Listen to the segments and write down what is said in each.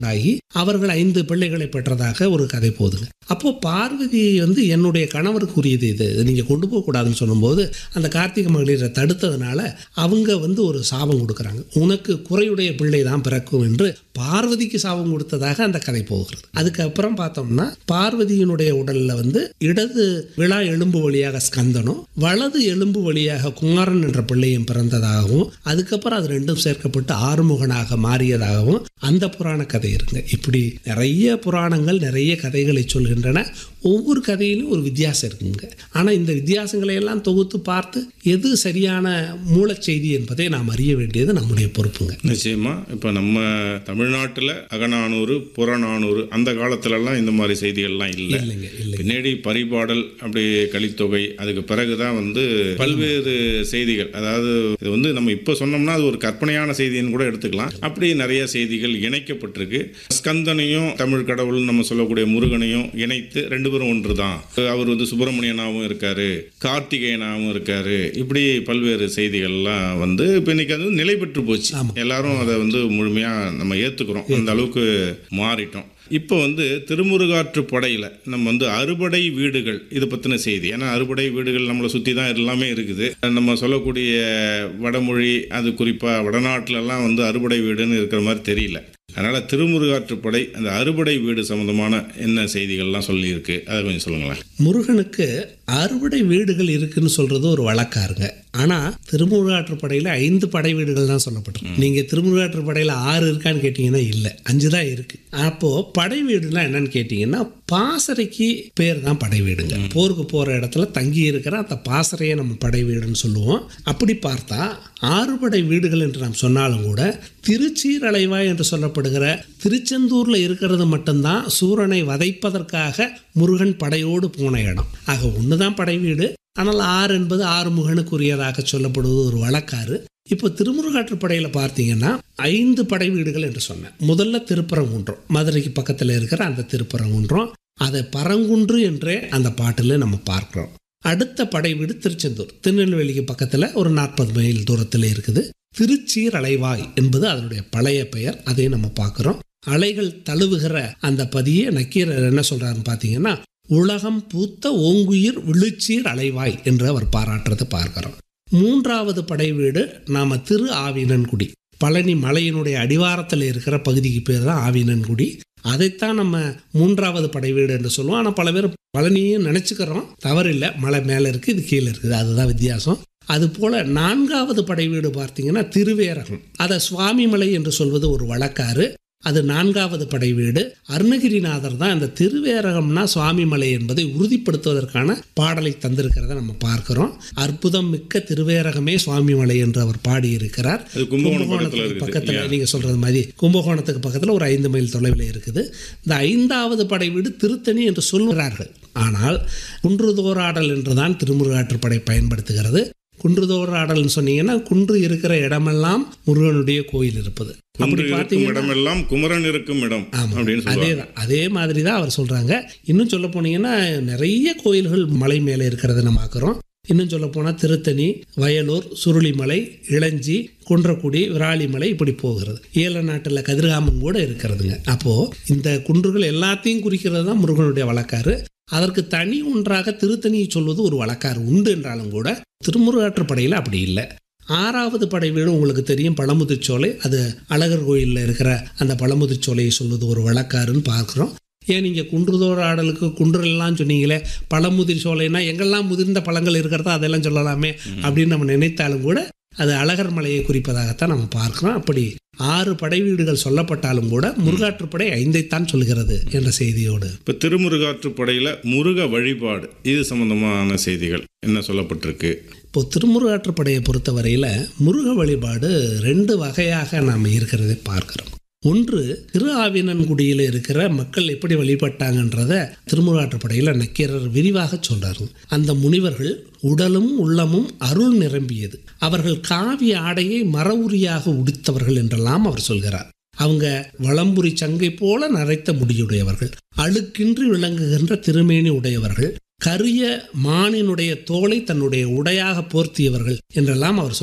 ஆகி அவர்கள் ஐந்து பிள்ளைகளை பெற்றதாக ஒரு கதை போகுதுங்க அப்போ பார்வதி வந்து என்னுடைய கணவருக்குரியது இது இதை நீங்க கொண்டு போக கூடாதுன்னு சொல்லும்போது அந்த கார்த்திகை மகளிரை தடுத்ததுனால அவங்க வந்து ஒரு சாபம் கொடுக்குறாங்க உனக்கு குறையுடைய பிள்ளை தான் பிறக்கும் என்று பார்வதிக்கு சாபம் கொடுத்ததாக அந்த கதை போகிறது அதுக்கப்புறம் பார்த்தோம்னா பார்வதியினுடைய உடல்ல வந்து இடது விழா எலும்பு வழியாக ஸ்கந்தனும் வலது எலும்பு வழியாக குமாரன் என்ற பிள்ளையும் பிறந்ததாகவும் அதுக்கப்புறம் அது ரெண்டும் சேர்க்கப்பட்டு ஆறுமுகனாக மாறியதாகவும் அந்த புராண கதை இருங்க இப்படி நிறைய புராணங்கள் நிறைய கதைகளை சொல்கின்றன ஒவ்வொரு கதையிலும் ஒரு வித்தியாசம் இருக்குங்க ஆனால் இந்த வித்தியாசங்களை எல்லாம் தொகுத்து பார்த்து எது சரியான மூலச்செய்தி என்பதை நாம் அறிய வேண்டியது நம்முடைய பொறுப்புங்க நிச்சயமா இப்போ நம்ம தமிழ்நாட்டில் அகநானூறு புறநானூறு அந்த காலத்துலலாம் இந்த மாதிரி செய்திகள்லாம் இல்லை இல்லைங்க இல்லை பின்னாடி பரிபாடல் அப்படி கலித்தொகை அதுக்கு பிறகுதான் வந்து பல்வேறு செய்திகள் அதாவது இது வந்து நம்ம இப்போ சொன்னோம்னா அது ஒரு கற்பனையான செய்தின்னு கூட எடுத்துக்கலாம் அப்படி நிறைய செய்திகள் இணைக்கப்பட்டிருக்கு ஸ்கந்தனையும் தமிழ் கடவுள் நம்ம சொல்லக்கூடிய முருகனையும் இணைத்து ரெண்டு பேரும் ஒன்று தான் அவர் வந்து சுப்பிரமணியனாகவும் இருக்காரு கார்த்திகேயனாகவும் இருக்காரு இப்படி பல்வேறு செய்திகள்லாம் வந்து இப்போ இன்னைக்கு அது நிலை பெற்று போச்சு எல்லாரும் அதை வந்து முழுமையாக நம்ம ஏற்றுக்கிறோம் அந்த அளவுக்கு மாறிட்டோம் இப்போ வந்து திருமுருகாற்று படையில் நம்ம வந்து அறுபடை வீடுகள் இது பற்றின செய்தி ஏன்னா அறுபடை வீடுகள் நம்மளை சுற்றி தான் எல்லாமே இருக்குது நம்ம சொல்லக்கூடிய வடமொழி அது குறிப்பாக வடநாட்டிலலாம் வந்து அறுபடை வீடுன்னு இருக்கிற மாதிரி தெரியல அதனால் திருமுருகாற்றுப்படை அந்த அறுபடை வீடு சம்மந்தமான என்ன செய்திகள்லாம் சொல்லியிருக்கு அதை கொஞ்சம் சொல்லுங்களேன் முருகனுக்கு அறுபடை வீடுகள் இருக்குன்னு சொல்றது ஒரு வழக்காருங்க ஆனா திருமுருகாற்றுப்படையில ஐந்து படை வீடுகள் தான் சொல்லப்பட்டிருக்கு நீங்க திருமுருகாற்றுப்படையில ஆறு இருக்கான்னு கேட்டீங்கன்னா இல்ல அஞ்சு தான் இருக்கு அப்போ படை வீடுனா என்னன்னு கேட்டீங்கன்னா பாசறைக்கு பேர் தான் படை வீடுங்க போருக்கு போற இடத்துல தங்கி இருக்கிற அந்த பாசறையை நம்ம படை வீடுன்னு சொல்லுவோம் அப்படி பார்த்தா ஆறுபடை வீடுகள் என்று நாம் சொன்னாலும் கூட திருச்சீரலைவாய் என்று சொல்லப்படுகிற திருச்செந்தூர்ல இருக்கிறது மட்டும்தான் சூரனை வதைப்பதற்காக முருகன் படையோடு போன இடம் ஆக ஒண்ணுதான் படை வீடு ஆனால் ஆறு என்பது ஆறுமுகனுக்குரியதாக சொல்லப்படுவது ஒரு வழக்காறு இப்போ திருமுருகாற்றுப்படையில் பார்த்தீங்கன்னா ஐந்து படை வீடுகள் என்று சொன்னேன் முதல்ல திருப்பரங்குன்றம் மதுரைக்கு பக்கத்தில் இருக்கிற அந்த திருப்பரங்குன்றம் அதை பரங்குன்று என்றே அந்த பாட்டில் நம்ம பார்க்கிறோம் அடுத்த படை வீடு திருச்செந்தூர் திருநெல்வேலிக்கு பக்கத்தில் ஒரு நாற்பது மைல் தூரத்தில் இருக்குது திருச்சீர் அலைவாய் என்பது அதனுடைய பழைய பெயர் அதை நம்ம பார்க்குறோம் அலைகள் தழுவுகிற அந்த பதியை நக்கீரர் என்ன சொல்றாருன்னு பார்த்தீங்கன்னா உலகம் பூத்த ஓங்குயிர் விழுச்சீர் அலைவாய் என்று அவர் பாராட்டுறதை பார்க்கிறோம் மூன்றாவது படை வீடு நாம திரு ஆவினன்குடி பழனி மலையினுடைய அடிவாரத்தில் இருக்கிற பகுதிக்கு பேர் தான் ஆவினன்குடி அதைத்தான் நம்ம மூன்றாவது படை வீடு என்று சொல்லுவோம் ஆனால் பல பேர் பழனியும் நினச்சிக்கிறோம் தவறில்லை மலை மேலே இருக்குது இது கீழே இருக்குது அதுதான் வித்தியாசம் அது போல நான்காவது படை வீடு பார்த்தீங்கன்னா திருவேரகம் அதை சுவாமிமலை என்று சொல்வது ஒரு வழக்காறு அது நான்காவது படை வீடு அருணகிரிநாதர் தான் அந்த திருவேரகம்னா சுவாமிமலை என்பதை உறுதிப்படுத்துவதற்கான பாடலை தந்திருக்கிறத நம்ம பார்க்கிறோம் அற்புதம் மிக்க திருவேரகமே சுவாமிமலை என்று அவர் பாடியிருக்கிறார் அது கும்பகோணம் பக்கத்தில் கும்பகோணத்துக்கு இருக்குது பக்கத்தில் நீங்க சொல்றது மாதிரி கும்பகோணத்துக்கு பக்கத்தில் ஒரு ஐந்து மைல் தொலைவில் இருக்குது இந்த ஐந்தாவது படை வீடு திருத்தணி என்று சொல்கிறார்கள் ஆனால் குன்றுதோராடல் என்றுதான் திருமுருகாற்றுப்படை பயன்படுத்துகிறது குன்றுதோராடல்னு சொன்னீங்கன்னா குன்று இருக்கிற இடமெல்லாம் முருகனுடைய கோயில் இருப்பது குன்று அப்படி இருக்கும் பார்த்தீங்கன்னா இடமெல்லாம் குமரன் இருக்கும் இடம் அப்படின்னு அதே சொல்லுவாங்க தான் அதே மாதிரி தான் அவர் சொல்றாங்க இன்னும் சொல்ல போனீங்கன்னா நிறைய கோயில்கள் மலை மேலே இருக்கிறத நம்ம பார்க்குறோம் இன்னும் சொல்ல போனால் திருத்தணி வயலூர் சுருளிமலை இளஞ்சி குன்றக்குடி விராலிமலை இப்படி போகிறது ஈழ நாட்டில் கதிர்காமம் கூட இருக்கிறதுங்க அப்போ இந்த குன்றுகள் எல்லாத்தையும் குறிக்கிறது தான் முருகனுடைய வழக்காறு அதற்கு தனி ஒன்றாக திருத்தணியை சொல்வது ஒரு வழக்காறு உண்டு என்றாலும் கூட திருமுருகாற்றுப்படையில் அப்படி இல்லை ஆறாவது படை வீடு உங்களுக்கு தெரியும் பழமுதிர்ச்சோலை அது அழகர் கோயிலில் இருக்கிற அந்த பழமுதிர்ச்சோலையை சொல்வது ஒரு வழக்காருன்னு பார்க்குறோம் ஏன் நீங்கள் குன்றுதோர் ஆடலுக்கு குன்றெல்லாம் சொன்னீங்களே பழமுதிர் சோலைனா எங்கெல்லாம் முதிர்ந்த பழங்கள் இருக்கிறதோ அதெல்லாம் சொல்லலாமே அப்படின்னு நம்ம நினைத்தாலும் கூட அது அழகர் மலையை குறிப்பதாகத்தான் நம்ம பார்க்கிறோம் அப்படி ஆறு படை வீடுகள் சொல்லப்பட்டாலும் கூட முருகாற்றுப்படை ஐந்தைத்தான் சொல்கிறது என்ற செய்தியோடு இப்போ திருமுருகாற்றுப்படையில் முருக வழிபாடு இது சம்பந்தமான செய்திகள் என்ன சொல்லப்பட்டிருக்கு இப்போ திருமுருகாற்றுப்படையை பொறுத்தவரையில் முருக வழிபாடு ரெண்டு வகையாக நாம் இருக்கிறதை பார்க்கிறோம் ஒன்று திரு ஆவினன்குடியில் இருக்கிற மக்கள் எப்படி வழிபட்டாங்கன்றத திருமுருகாற்றுப்படையில் நக்கீரர் விரிவாக சொல்றாரு அந்த முனிவர்கள் உடலும் உள்ளமும் அருள் நிரம்பியது அவர்கள் காவிய ஆடையை மரவுரியாக உடுத்தவர்கள் என்றெல்லாம் அவர் சொல்கிறார் அவங்க வளம்புரி சங்கை போல நரைத்த முடியுடையவர்கள் அழுக்கின்றி விளங்குகின்ற திருமேனி உடையவர்கள் கரிய மானினுடைய தோலை தன்னுடைய உடையாக போர்த்தியவர்கள் என்றெல்லாம் அவர் சொல்கிறார்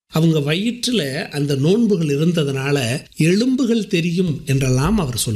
அவங்க வயிற்றில் அந்த நோன்புகள் இருந்ததுனால எலும்புகள் தெரியும் என்றெல்லாம் அவர் சொல்லுவார்